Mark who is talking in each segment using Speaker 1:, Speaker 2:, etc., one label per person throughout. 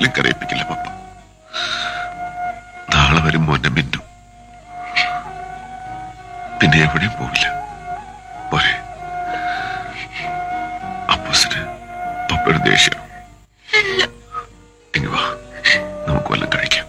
Speaker 1: ഒരിക്കലും കരയിപ്പിക്കില്ല പപ്പ നാളെ വരും മോന്റെ മിന്നു പിന്നെ എവിടെയും പോവില്ല പോരെ അപ്പൂസിന് പപ്പയുടെ ദേഷ്യം ഇനി വാ നമുക്ക് വല്ലതും കഴിക്കാം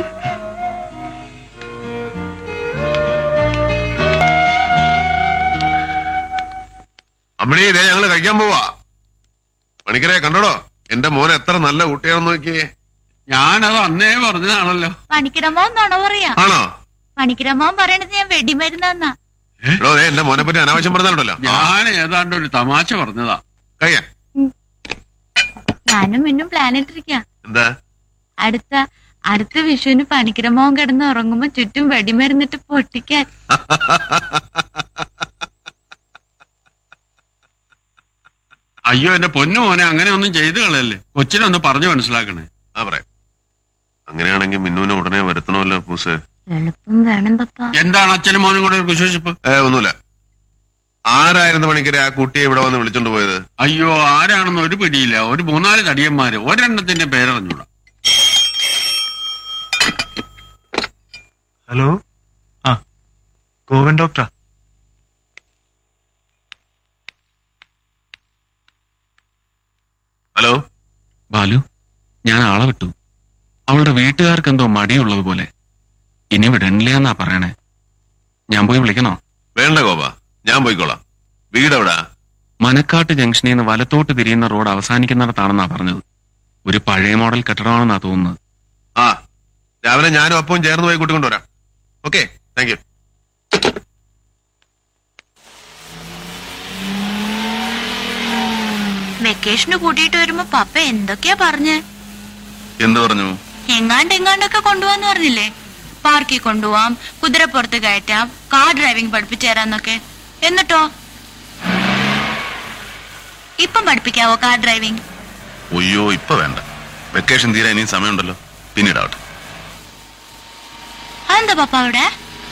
Speaker 1: അമ്മണി ഇതേ ഞങ്ങള് കഴിക്കാൻ പോവാ മണിക്കരെ കണ്ടോടോ എന്റെ മോൻ എത്ര നല്ല കുട്ടിയാണെന്ന് നോക്കിയേ
Speaker 2: ഞാനത് അന്നേ പറഞ്ഞതാണല്ലോ
Speaker 3: പണിക്കിരമോൻ നുണ പറയാ
Speaker 1: ആണോ
Speaker 3: പണിക്കിരമോൻ പറയണത് ഞാൻ വെടിമരുന്നാന്നാ
Speaker 1: എടോ ദേ എന്റെ മോനെ പറ്റി അനാവശ്യം പറഞ്ഞാലുണ്ടല്ലോ
Speaker 2: ഞാൻ ഏതാണ്ട് ഒരു തമാശ പറഞ്ഞതാ
Speaker 1: കഴിയാൻ
Speaker 3: ഞാനും മിന്നും പ്ലാൻ ഇട്ടിരിക്ക
Speaker 1: എന്താ
Speaker 3: അടുത്ത അടുത്ത വിഷുവിന് പണിക്കിരമോൻ കിടന്ന് ഉറങ്ങുമ്പോ ചുറ്റും വെടിമരുന്നിട്ട് പൊട്ടിക്കാൻ
Speaker 2: അയ്യോ എന്റെ പൊന്നു മോനെ അങ്ങനെ ഒന്നും ചെയ്തു കളയല്ലേ കൊച്ചിനൊന്ന് പറഞ്ഞു മനസ്സിലാക്കണേ
Speaker 1: ആ പറയാം അങ്ങനെയാണെങ്കിൽ മിന്നുവിനെ ഉടനെ വരുത്തണമല്ലോ പൂസ്
Speaker 3: എളുപ്പം വേണം പപ്പ
Speaker 2: എന്താണ് അച്ഛനും മോനും കൂടെ ഒരു വിശേഷിപ്പ്
Speaker 1: ഏ ഒന്നുമില്ല ആരായിരുന്നു പണിക്കരെ ആ കുട്ടിയെ ഇവിടെ വന്ന് വിളിച്ചോണ്ട് പോയത്
Speaker 2: അയ്യോ ആരാണെന്ന് ഒരു പിടിയില്ല ഒരു മൂന്നാല് തടിയന്മാര് ഒരെണ്ണത്തിന്റെ പേരറിഞ്ഞൂടാ
Speaker 4: ഹലോ ആ ഗോവൻ ഡോക്ടറാ
Speaker 1: ഹലോ
Speaker 2: ബാലു ഞാൻ ആളെ വിട്ടു അവളുടെ വീട്ടുകാർക്ക് എന്തോ മടിയുള്ളത് പോലെ ഇനി വിടണില്ല എന്നാ പറയണേ ഞാൻ പോയി വിളിക്കണോ
Speaker 1: വേണ്ട ഗോപ ഞാൻ പോയിക്കോളാം വീട് എവിടാ
Speaker 2: മനക്കാട്ട് ജംഗ്ഷനിൽ നിന്ന് വലത്തോട്ട് തിരിയുന്ന റോഡ് അവസാനിക്കുന്നിടത്താണെന്നാ പറഞ്ഞത് ഒരു പഴയ മോഡൽ കെട്ടിടമാണെന്നാ തോന്നുന്നത്
Speaker 1: ആ രാവിലെ ഞാനും അപ്പവും ചേർന്ന് പോയി കൂട്ടിക്കൊണ്ടുവരാം ഓക്കെ താങ്ക് യു
Speaker 3: വെക്കേഷന് കൂട്ടിയിട്ട് വരുമ്പോ പപ്പ എന്തൊക്കെയാ പറഞ്ഞേ
Speaker 1: എന്ത് പറഞ്ഞു
Speaker 3: എങ്ങാണ്ട് എങ്ങാണ്ടൊക്കെ കൊണ്ടുപോവാന്ന് പറഞ്ഞില്ലേ പാർക്കിൽ കൊണ്ടുപോവാം കുതിരപ്പുറത്ത് കയറ്റാം കാർ ഡ്രൈവിംഗ് പഠിപ്പിച്ചു തരാന്നൊക്കെ എന്നിട്ടോ ഇപ്പം പഠിപ്പിക്കാവോ കാർ ഡ്രൈവിംഗ്
Speaker 1: ഒയ്യോ ഇപ്പൊ വേണ്ട വെക്കേഷൻ തീരാൻ ഇനിയും സമയമുണ്ടല്ലോ പിന്നീടാവട്ടെ
Speaker 3: അതെന്താ പപ്പ അവിടെ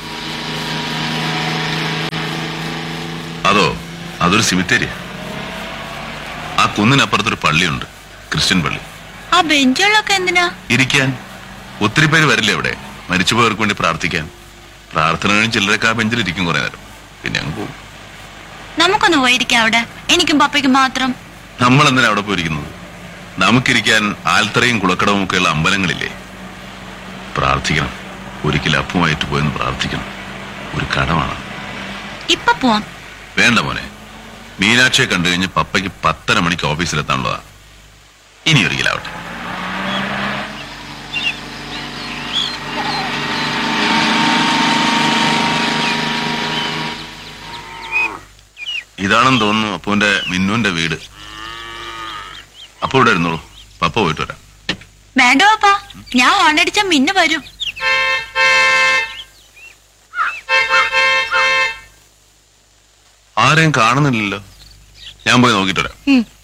Speaker 1: അതോ അതൊരു സിമിത്തേരിയ ആ കുന്നിനപ്പുറത്തൊരു പള്ളിയുണ്ട് ക്രിസ്ത്യൻ പള്ളി
Speaker 3: ആ ബെഞ്ചുകളൊക്കെ എന്തിനാ
Speaker 1: ഇരിക്കാൻ ഒത്തിരി പേര് വരില്ല ഇവിടെ മരിച്ചുപോയവർക്ക് വേണ്ടി പ്രാർത്ഥിക്കാൻ പ്രാർത്ഥന കഴിഞ്ഞ് ചിലരൊക്കെ ആ ബെഞ്ചിൽ ഇരിക്കും കുറെ നേരം പിന്നെ അങ്ങ് പോകും
Speaker 3: നമുക്കൊന്ന് പോയിരിക്കാം അവിടെ എനിക്കും പപ്പയ്ക്കും മാത്രം
Speaker 1: നമ്മൾ എന്തിനാ അവിടെ പോയിരിക്കുന്നത് നമുക്കിരിക്കാൻ ആൽത്തറയും കുളക്കടവും ഒക്കെയുള്ള അമ്പലങ്ങളില്ലേ പ്രാർത്ഥിക്കണം ഒരിക്കൽ അപ്പുമായിട്ട് പോയെന്ന് പ്രാർത്ഥിക്കണം ഒരു കടമാണ്
Speaker 3: ഇപ്പൊ പോവാം
Speaker 1: വേണ്ട മോനെ മീനാക്ഷിയെ കണ്ടു കഴിഞ്ഞ് പപ്പയ്ക്ക് പത്തര മണിക്ക് ഓഫീസിലെത്താനുള്ളതാ ഇനി ഒരിക്കലാവട്ടെ ഇതാണെന്ന് തോന്നുന്നു അപ്പുവിന്റെ മിന്നുവിന്റെ വീട് അപ്പു ഇവിടെ ഇരുന്നോളൂ പപ്പ പോയിട്ട് വരാം
Speaker 3: വേണ്ട പപ്പ ഞാൻ ഓണടിച്ച മിന്നു വരും
Speaker 1: ആരെയും കാണുന്നില്ലല്ലോ ഞാൻ പോയി നോക്കിയിട്ട് വരാം
Speaker 3: ഉം.